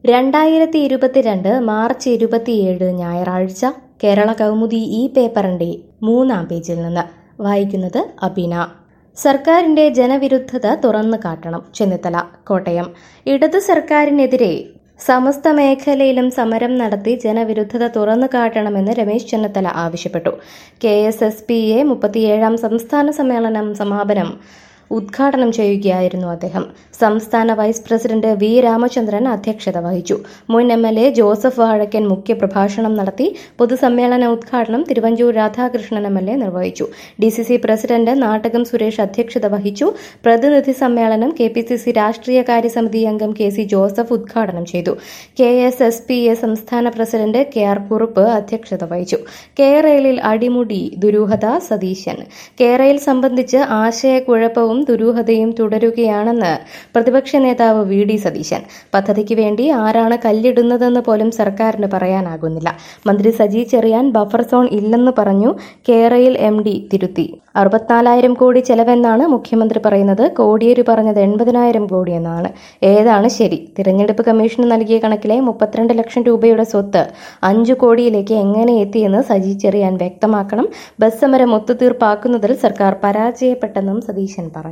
രണ്ടായിരത്തി ഇരുപത്തിരണ്ട് മാർച്ച് ഇരുപത്തിയേഴ് ഞായറാഴ്ച കേരള കൗമുദി ഈ പേപ്പറിന്റെ മൂന്നാം പേജിൽ നിന്ന് വായിക്കുന്നത് അബിന സർക്കാരിന്റെ ജനവിരുദ്ധത തുറന്നു കാട്ടണം ചെന്നിത്തല കോട്ടയം ഇടത് സർക്കാരിനെതിരെ സമസ്ത മേഖലയിലും സമരം നടത്തി ജനവിരുദ്ധത തുറന്നു കാട്ടണമെന്ന് രമേശ് ചെന്നിത്തല ആവശ്യപ്പെട്ടു K S S P A മുപ്പത്തിയേഴാം സംസ്ഥാന സമ്മേളനം സമാപനം ഉദ്ഘാടനം ചെയ്യുകയായിരുന്നു അദ്ദേഹം സംസ്ഥാന വൈസ് പ്രസിഡന്റ് വി രാമചന്ദ്രൻ അധ്യക്ഷത വഹിച്ചു മുൻ M L A Joseph Vazhakkan മുഖ്യപ്രഭാഷണം നടത്തി പൊതുസമ്മേളന ഉദ്ഘാടനം Thiruvanchoor Radhakrishnan M L A നിർവഹിച്ചു D C C president Nattakam Suresh അധ്യക്ഷത വഹിച്ചു പ്രതിനിധി സമ്മേളനം കെ പി സി സി രാഷ്ട്രീയകാര്യ സമിതി അംഗം കെ സി ജോസഫ് ഉദ്ഘാടനം ചെയ്തു K S S P A സംസ്ഥാന പ്രസിഡന്റ് കെ ആർ കുറുപ്പ് അധ്യക്ഷത വഹിച്ചു കേരളയിൽ അടിമുടി ദുരൂഹത സതീശൻ കേരളയിൽ സംബന്ധിച്ച് ആശയക്കുഴപ്പവും ദുരൂഹതയും തുടരുകയാണെന്ന് പ്രതിപക്ഷ നേതാവ് വി ഡി സതീശൻ പദ്ധതിക്ക് വേണ്ടി ആരാണ് കല്ലിടുന്നതെന്ന് പോലും സർക്കാരിന് പറയാനാകുന്നില്ല മന്ത്രി സജി ചെറിയാൻ ബഫർ സോൺ ഇല്ലെന്ന് പറഞ്ഞു കേരയിൽ എം ഡി തിരുത്തി അറുപത്തിനാലായിരം കോടി ചെലവെന്നാണ് മുഖ്യമന്ത്രി പറയുന്നത് കോടിയേരി പറഞ്ഞത് എൺപതിനായിരം കോടി എന്നാണ് ഏതാണ് ശരി തിരഞ്ഞെടുപ്പ് കമ്മീഷന് നൽകിയ കണക്കിലെ മുപ്പത്തിരണ്ട് ലക്ഷം രൂപയുടെ സ്വത്ത് അഞ്ചു കോടിയിലേക്ക് എങ്ങനെ എത്തിയെന്ന് സജി ചെറിയാൻ വ്യക്തമാക്കണം ബസ് സമരം ഒത്തുതീർപ്പാക്കുന്നതിൽ സർക്കാർ പരാജയപ്പെട്ടെന്നും സതീശൻ പറഞ്ഞു